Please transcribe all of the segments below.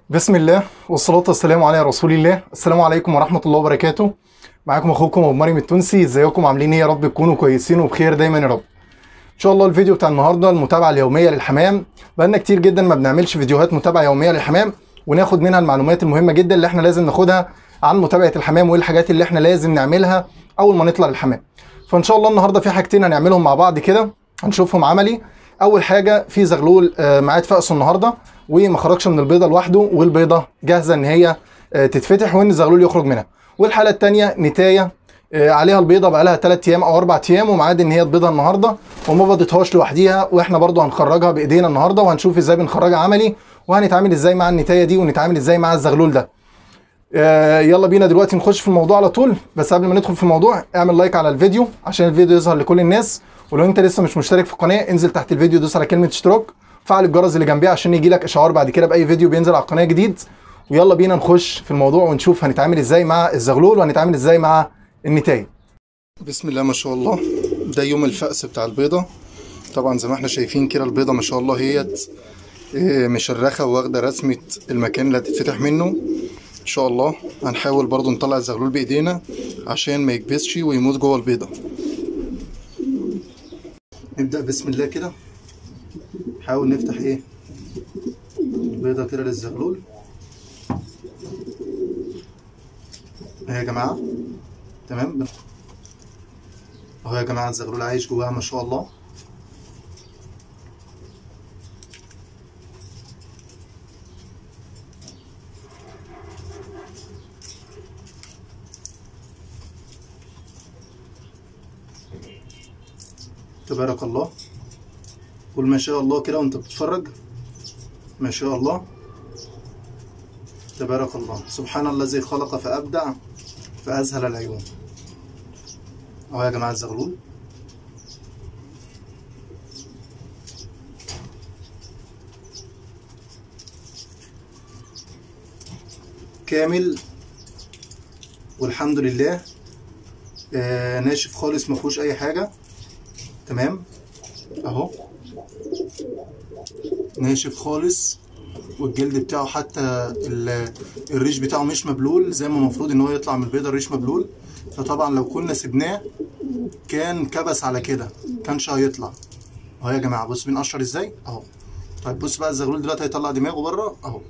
بسم الله والصلاة والسلام على رسول الله السلام عليكم ورحمة الله وبركاته معاكم اخوكم ابو مريم التونسي ازيكم عاملين ايه يا رب تكونوا كويسين وبخير دايما يا رب ان شاء الله الفيديو بتاع النهارده المتابعة اليومية للحمام بقالنا كتير جدا ما بنعملش فيديوهات متابعة يومية للحمام وناخد منها المعلومات المهمة جدا اللي احنا لازم ناخدها عن متابعة الحمام وايه الحاجات اللي احنا لازم نعملها اول ما نطلع للحمام فان شاء الله النهارده في حاجتين هنعملهم مع بعض كده هنشوفهم عملي اول حاجه في زغلول آه، ميعاد فقسه النهارده وما خرجش من البيضه لوحده والبيضه جاهزه ان هي آه، تتفتح وان الزغلول يخرج منها والحاله الثانيه نتايه آه، عليها البيضه بقى لها 3 ايام او 4 ايام وميعاد ان هي تبيضها النهارده وما بيضتهاش لوحديها واحنا برضو هنخرجها بايدينا النهارده وهنشوف ازاي بنخرجها عملي وهنتعامل ازاي مع النتايه دي ونتعامل ازاي مع الزغلول ده آه، يلا بينا دلوقتي نخش في الموضوع على طول بس قبل ما ندخل في الموضوع اعمل لايك على الفيديو عشان الفيديو يظهر لكل الناس ولو انت لسه مش مشترك في القناه انزل تحت الفيديو دوس على كلمه اشتراك فعل الجرس اللي جنبيه عشان يجي لك اشعار بعد كده باي فيديو بينزل على القناه جديد ويلا بينا نخش في الموضوع ونشوف هنتعامل ازاي مع الزغلول وهنتعامل ازاي مع النتايه بسم الله ما شاء الله ده يوم الفأس بتاع البيضه طبعا زي ما احنا شايفين كده البيضه ما شاء الله هيت إيه، مشرخه واخده رسمه المكان اللي هتتفتح منه ان شاء الله هنحاول برضو نطلع الزغلول بايدينا عشان ما يكبسش ويموت جوه البيضه نبدا بسم الله كده نحاول نفتح ايه البيضه كده للزغلول اهي يا جماعه تمام اهو يا جماعه الزغلول عايش جواها ما شاء الله تبارك الله قول ما شاء الله كده وانت بتتفرج ما شاء الله تبارك الله سبحان الذي خلق فأبدع فأذهل العيون اهو يا جماعة الزغلول كامل والحمد لله آه ناشف خالص ما فيهوش اي حاجه تمام اهو ناشف خالص والجلد بتاعه حتى ال- الريش بتاعه مش مبلول زي ما المفروض ان هو يطلع من البيضه الريش مبلول فطبعا لو كنا سبناه كان كبس على كده كانش هيطلع اهو يا جماعه بص بنقشر ازاي اهو طيب بص بقى الزغلول دلوقتي هيطلع دماغه بره اهو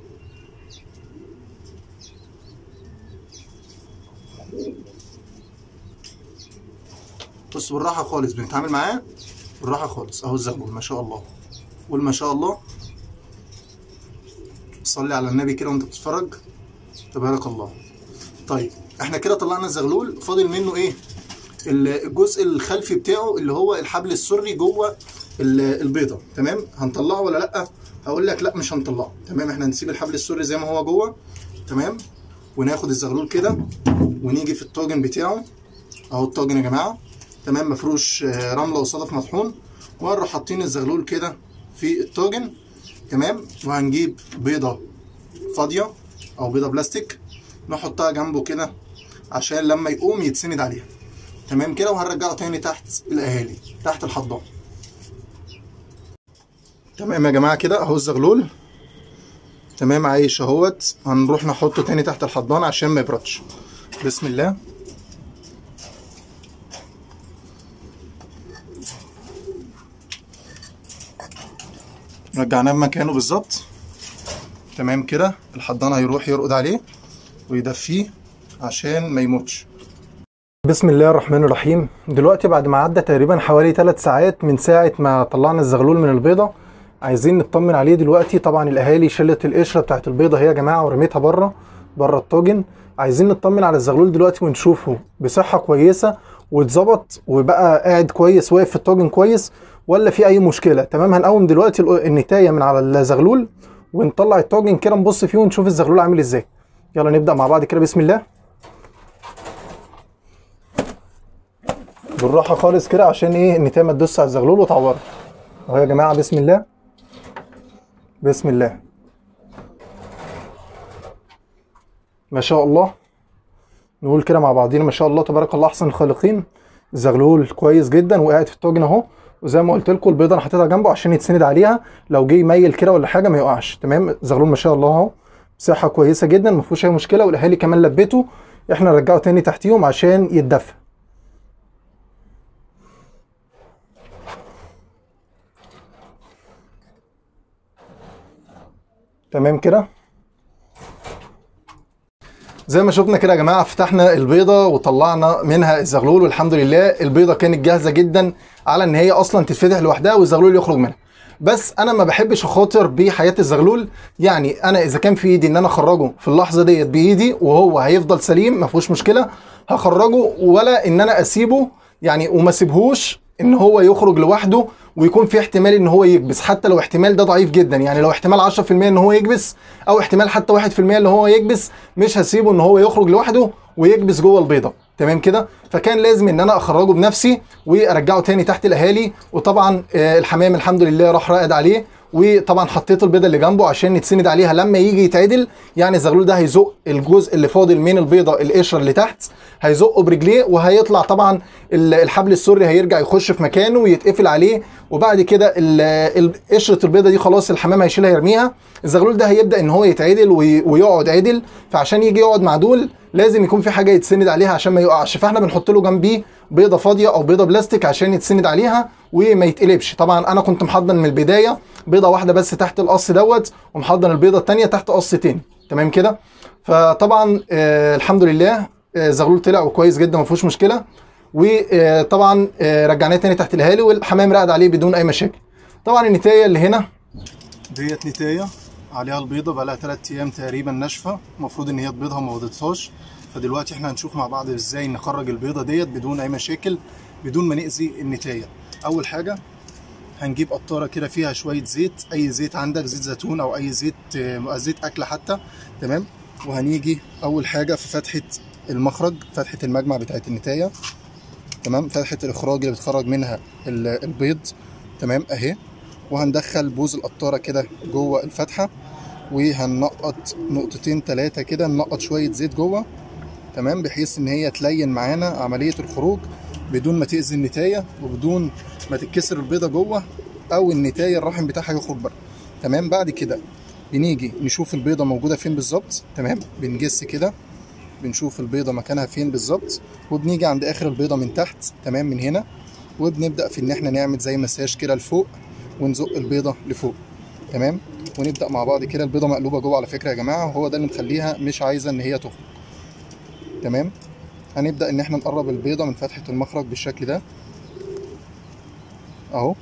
بص بالراحه خالص بنتعامل معاه بالراحه خالص اهو الزغلول ما شاء الله قول ما شاء الله صلي على النبي كده وانت بتتفرج تبارك الله طيب احنا كده طلعنا الزغلول فاضل منه ايه ال- الجزء الخلفي بتاعه اللي هو الحبل السري جوه ال- البيضه تمام هنطلعه ولا لا هقول لك لا مش هنطلعه تمام احنا هنسيب الحبل السري زي ما هو جوه تمام وناخد الزغلول كده ونيجي في الطاجن بتاعه اهو الطاجن يا جماعه تمام مفروش آه، رمله وصدف مطحون وهنروح حاطين الزغلول كده في الطاجن تمام وهنجيب بيضه فاضيه او بيضه بلاستيك نحطها جنبه كده عشان لما يقوم يتسند عليها تمام كده وهنرجعه تاني تحت الاهالي تحت الحضان تمام يا جماعه كده اهو الزغلول تمام عايش اهوت هنروح نحطه تاني تحت الحضان عشان ما يبردش بسم الله رجعناه مكانه بالظبط تمام كده الحضان هيروح يرقد عليه ويدفيه عشان ما يموتش بسم الله الرحمن الرحيم دلوقتي بعد ما عدى تقريبا حوالي 3 ساعات من ساعة ما طلعنا الزغلول من البيضة عايزين نطمن عليه دلوقتي طبعا الاهالي شلت القشرة بتاعت البيضة هي يا جماعة ورميتها بره بره الطاجن عايزين نطمن على الزغلول دلوقتي ونشوفه بصحة كويسة واتظبط وبقى قاعد كويس واقف في الطاجن كويس ولا في اي مشكلة تمام هنقوم دلوقتي ال- النتاية من على الزغلول ونطلع الطاجن كده نبص فيه ونشوف الزغلول عامل ازاي يلا نبدأ مع بعض كده بسم الله بالراحه خالص كده عشان ايه النتايه ما تدوس على الزغلول وتعوره اهو يا جماعه بسم الله بسم الله ما شاء الله نقول كده مع بعضينا ما شاء الله تبارك الله احسن الخالقين الزغلول كويس جدا وقاعد في الطاجن اهو وزي ما قلت لكم البيضه انا حاططها جنبه عشان يتسند عليها لو جه يميل كده ولا حاجه ما يقعش تمام الزغلول ما شاء الله اهو صحه كويسه جدا ما فيهوش اي مشكله والاهالي كمان لبته احنا نرجعه تاني تحتيهم عشان يتدفى تمام كده زي ما شفنا كده يا جماعه فتحنا البيضه وطلعنا منها الزغلول والحمد لله البيضه كانت جاهزه جدا على ان هي اصلا تتفتح لوحدها والزغلول يخرج منها بس انا ما بحبش اخاطر بحياه الزغلول يعني انا اذا كان في ايدي ان انا اخرجه في اللحظه ديت بايدي وهو هيفضل سليم ما فيهوش مشكله هخرجه ولا ان انا اسيبه يعني وما اسيبهوش ان هو يخرج لوحده ويكون في احتمال ان هو يكبس حتى لو احتمال ده ضعيف جدا يعني لو احتمال 10% ان هو يكبس او احتمال حتى 1% ان هو يكبس مش هسيبه ان هو يخرج لوحده ويكبس جوه البيضه تمام كده فكان لازم ان انا اخرجه بنفسي وارجعه تاني تحت الاهالي وطبعا آه، الحمام الحمد لله راح رائد عليه وطبعا حطيت البيضه اللي جنبه عشان نتسند عليها لما يجي يتعدل يعني الزغلول ده هيزق الجزء اللي فاضل من البيضه القشره اللي تحت هيزقه برجليه وهيطلع طبعا ال- الحبل السري هيرجع يخش في مكانه ويتقفل عليه وبعد كده ال- ال- قشره البيضه دي خلاص الحمام هيشيلها يرميها الزغلول ده هيبدا ان هو يتعدل وي- ويقعد عدل فعشان يجي يقعد مع دول لازم يكون في حاجه يتسند عليها عشان ما يقعش فاحنا بنحط له جنبيه بيضه فاضيه او بيضه بلاستيك عشان يتسند عليها وما يتقلبش طبعا انا كنت محضن من البدايه بيضه واحده بس تحت القص دوت ومحضن البيضه الثانيه تحت قص تاني تمام كده فطبعا آه الحمد لله آه زغلول طلع وكويس جدا ما فيهوش مشكله وطبعا آه رجعناه تاني تحت الاهالي والحمام رقد عليه بدون اي مشاكل طبعا النتايه اللي هنا ديت نتايه عليها البيضه بقى لها 3 ايام تقريبا ناشفه المفروض ان هي تبيضها وما بيضتهاش فدلوقتي احنا هنشوف مع بعض ازاي نخرج البيضه ديت بدون اي مشاكل بدون ما ناذي النتايه اول حاجه هنجيب قطاره كده فيها شويه زيت اي زيت عندك زيت زيتون او اي زيت آه، زيت اكل حتى تمام وهنيجي اول حاجه في فتحه المخرج فتحه المجمع بتاعت النتايه تمام فتحه الاخراج اللي بتخرج منها ال- البيض تمام اهي وهندخل بوز القطاره كده جوه الفتحه وهننقط نقطتين ثلاثه كده ننقط شويه زيت جوه تمام بحيث ان هي تلين معانا عمليه الخروج بدون ما تاذي النتايه وبدون ما تتكسر البيضه جوه او النتايه الرحم بتاعها يخرج بره تمام بعد كده بنيجي نشوف البيضه موجوده فين بالظبط تمام بنجس كده بنشوف البيضه مكانها فين بالظبط وبنيجي عند اخر البيضه من تحت تمام من هنا وبنبدا في ان احنا نعمل زي مساج كده لفوق ونزق البيضه لفوق تمام ونبدا مع بعض كده البيضه مقلوبه جوه على فكره يا جماعه وهو ده اللي مخليها مش عايزه ان هي تخرج تمام هنبدا ان احنا نقرب البيضه من فتحه المخرج بالشكل ده اهو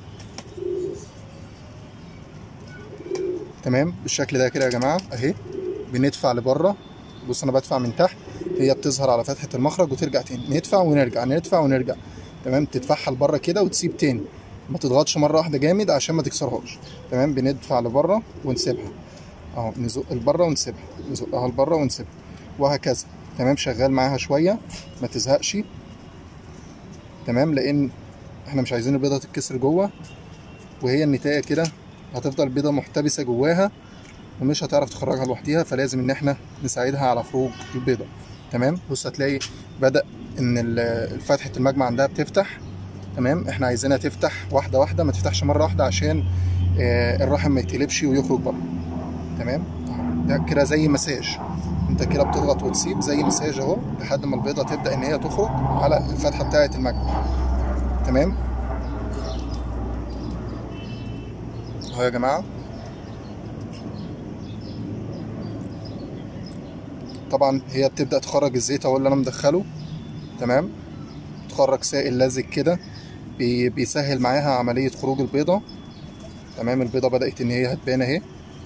تمام بالشكل ده كده يا جماعه اهي بندفع لبره بص انا بدفع من تحت هي بتظهر على فتحه المخرج وترجع تاني ندفع ونرجع ندفع ونرجع تمام تدفعها لبره كده وتسيب تاني ما تضغطش مره واحده جامد عشان ما تكسرهاش تمام بندفع لبره ونسيبها اهو نزق لبره ونسيبها نزقها لبره ونسيبها وهكذا تمام شغال معاها شويه ما تزهقش تمام لان احنا مش عايزين البيضه تتكسر جوه وهي النتايه كده هتفضل البيضه محتبسه جواها ومش هتعرف تخرجها لوحديها فلازم ان احنا نساعدها على خروج البيضه تمام بص هتلاقي بدا ان ال- فتحه المجمع عندها بتفتح تمام احنا عايزينها تفتح واحده واحده ما تفتحش مره واحده عشان آه، الرحم ما يتقلبش ويخرج بره تمام أهو. ده كده زي مساج انت كده بتضغط وتسيب زي مساج اهو لحد ما البيضه تبدا ان هي تخرج على الفتحه بتاعه المجمع تمام اهو يا جماعه طبعا هي بتبدا تخرج الزيت اهو اللي انا مدخله تمام تخرج سائل لزج كده بي- بيسهل معاها عمليه خروج البيضه تمام البيضه بدات ان هي هتبان اهي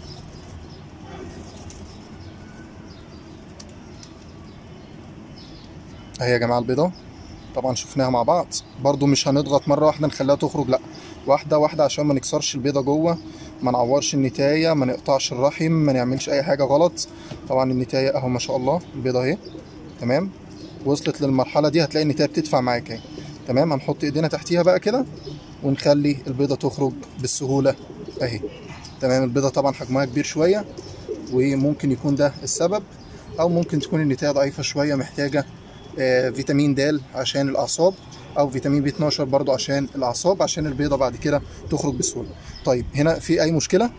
اهي يا جماعه البيضه طبعا شفناها مع بعض برضو مش هنضغط مره واحده نخليها تخرج لا واحده واحده عشان ما نكسرش البيضه جوه ما نعورش النتايه ما نقطعش الرحم ما نعملش اي حاجه غلط طبعا النتايه اهو ما شاء الله البيضه اهي تمام وصلت للمرحله دي هتلاقي النتايه بتدفع معاك اهي تمام هنحط ايدينا تحتيها بقى كده ونخلي البيضه تخرج بالسهوله اهي تمام البيضه طبعا حجمها كبير شويه وممكن يكون ده السبب او ممكن تكون النتايه ضعيفه شويه محتاجه آه، فيتامين د عشان الاعصاب او فيتامين بي 12 برضو عشان الاعصاب عشان البيضه بعد كده تخرج بسهوله طيب هنا في اي مشكله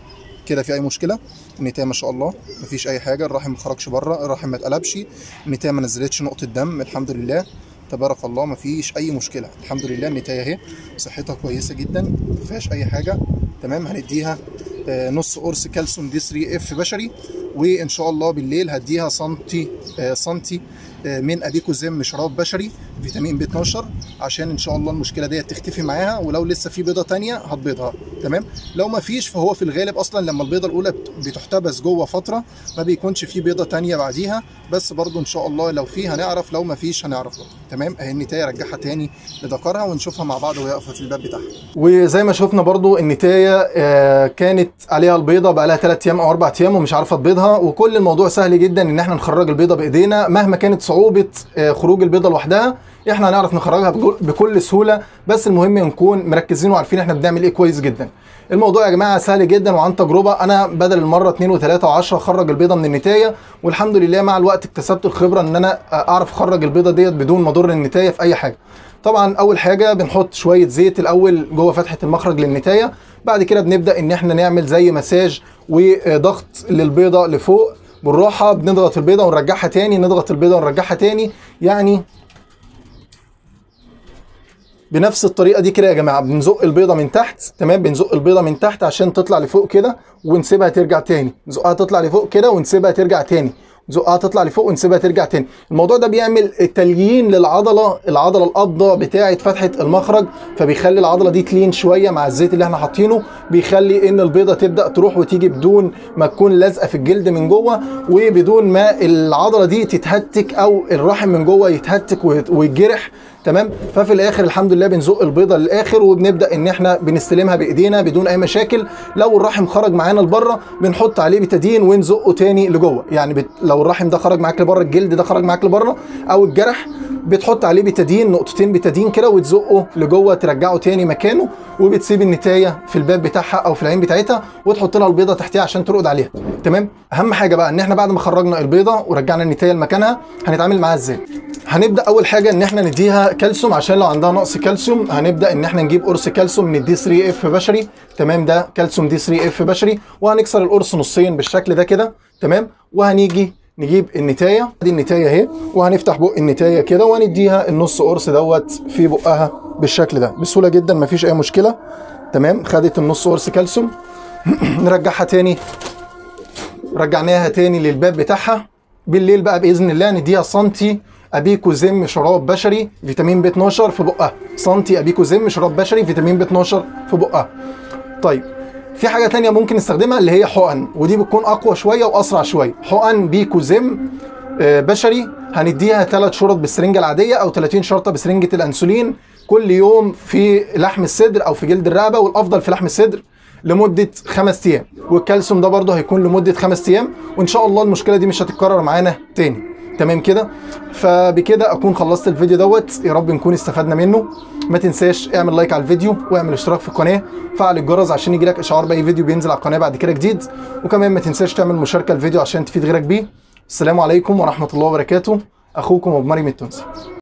كده في اي مشكله النتايه ما شاء الله مفيش اي حاجه الرحم ما خرجش بره الرحم ما اتقلبش النتايه ما نزلتش نقطه دم الحمد لله تبارك الله مفيش اي مشكله الحمد لله النتايه اهي صحتها كويسه جدا ما فيهاش اي حاجه تمام هنديها آه، نص قرص كالسيوم دي 3 اف بشري وان شاء الله بالليل هديها سنتي آه، سنتي آه، من ابيكوزيم شراب بشري فيتامين بي 12 عشان ان شاء الله المشكله ديت تختفي معاها ولو لسه في بيضه تانية هتبيضها تمام لو ما فيش فهو في الغالب اصلا لما البيضه الاولى بت- بتحتبس جوه فتره ما بيكونش في بيضه تانية بعديها بس برضو ان شاء الله لو في هنعرف لو ما فيش هنعرف برضو تمام اهي النتايه رجعها تاني لذكرها ونشوفها مع بعض وهي واقفه في الباب بتاعها وزي ما شفنا برضو النتايه آه، كانت عليها البيضه بقى لها 3 ايام او 4 ايام ومش عارفه تبيضها وكل الموضوع سهل جدا ان احنا نخرج البيضه بايدينا مهما كانت صعوبه آه، خروج البيضه لوحدها احنا هنعرف نخرجها بكل- بكل سهوله بس المهم نكون مركزين وعارفين احنا بنعمل ايه كويس جدا الموضوع يا جماعه سهل جدا وعن تجربه انا بدل المره 2 و3 و10 اخرج البيضه من النتايه والحمد لله مع الوقت اكتسبت الخبره ان انا اعرف اخرج البيضه ديت بدون ما اضر النتايه في اي حاجه طبعا اول حاجه بنحط شويه زيت الاول جوه فتحه المخرج للنتايه بعد كده بنبدا ان احنا نعمل زي مساج وضغط للبيضه لفوق بالراحه بنضغط البيضه ونرجعها تاني نضغط البيضه ونرجعها تاني يعني بنفس الطريقه دي كده يا جماعه بنزق البيضه من تحت تمام بنزق البيضه من تحت عشان تطلع لفوق كده ونسيبها ترجع تاني نزقها تطلع لفوق كده ونسيبها ترجع تاني نزقها تطلع لفوق ونسيبها ترجع تاني الموضوع ده بيعمل تليين للعضله العضله القبضه بتاعه فتحه المخرج فبيخلي العضله دي تلين شويه مع الزيت اللي احنا حاطينه بيخلي ان البيضه تبدا تروح وتيجي بدون ما تكون لازقه في الجلد من جوه وبدون ما العضله دي تتهتك او الرحم من جوه يتهتك ويت- ويتجرح تمام ففي الاخر الحمد لله بنزق البيضه للاخر وبنبدا ان احنا بنستلمها بايدينا بدون اي مشاكل لو الرحم خرج معانا لبره بنحط عليه بتادين ونزقه تاني لجوه يعني بت... لو الرحم ده خرج معاك لبره الجلد ده خرج معاك لبره او الجرح بتحط عليه بتادين نقطتين بتادين كده وتزقه لجوه ترجعه تاني مكانه وبتسيب النتايه في الباب بتاعها او في العين بتاعتها وتحط لها البيضه تحتها عشان ترقد عليها تمام اهم حاجه بقى ان احنا بعد ما خرجنا البيضه ورجعنا النتايه لمكانها هنتعامل معاها ازاي هنبدا اول حاجه ان احنا نديها كالسيوم عشان لو عندها نقص كالسيوم هنبدا ان احنا نجيب قرص كالسيوم من الدي 3 اف بشري تمام ده كالسيوم دي 3 اف بشري وهنكسر القرص نصين بالشكل ده كده تمام وهنيجي نجيب النتايه دي النتايه اهي وهنفتح بق النتايه كده وهنديها النص قرص دوت في بقها بالشكل ده بسهوله جدا مفيش اي مشكله تمام خدت النص قرص كالسيوم نرجعها تاني رجعناها تاني للباب بتاعها بالليل بقى باذن الله نديها سنتي ابيكو زم شراب بشري فيتامين بي 12 في بقها سنتي ابيكو زم شراب بشري فيتامين بي 12 في بقها طيب في حاجه تانية ممكن نستخدمها اللي هي حقن ودي بتكون اقوى شويه واسرع شويه حقن بيكو زم آه، بشري هنديها ثلاث شرط بالسرنجه العاديه او 30 شرطه بسرنجه الانسولين كل يوم في لحم الصدر او في جلد الرقبه والافضل في لحم الصدر لمده خمس ايام والكالسيوم ده برضه هيكون لمده خمس ايام وان شاء الله المشكله دي مش هتتكرر معانا تاني تمام كده فبكده اكون خلصت الفيديو دوت يا رب نكون استفدنا منه ما تنساش اعمل لايك على الفيديو واعمل اشتراك في القناه فعل الجرس عشان يجيلك اشعار باي فيديو بينزل على القناه بعد كده جديد وكمان ما تنساش تعمل مشاركه الفيديو عشان تفيد غيرك بيه السلام عليكم ورحمه الله وبركاته اخوكم ابو مريم التونسي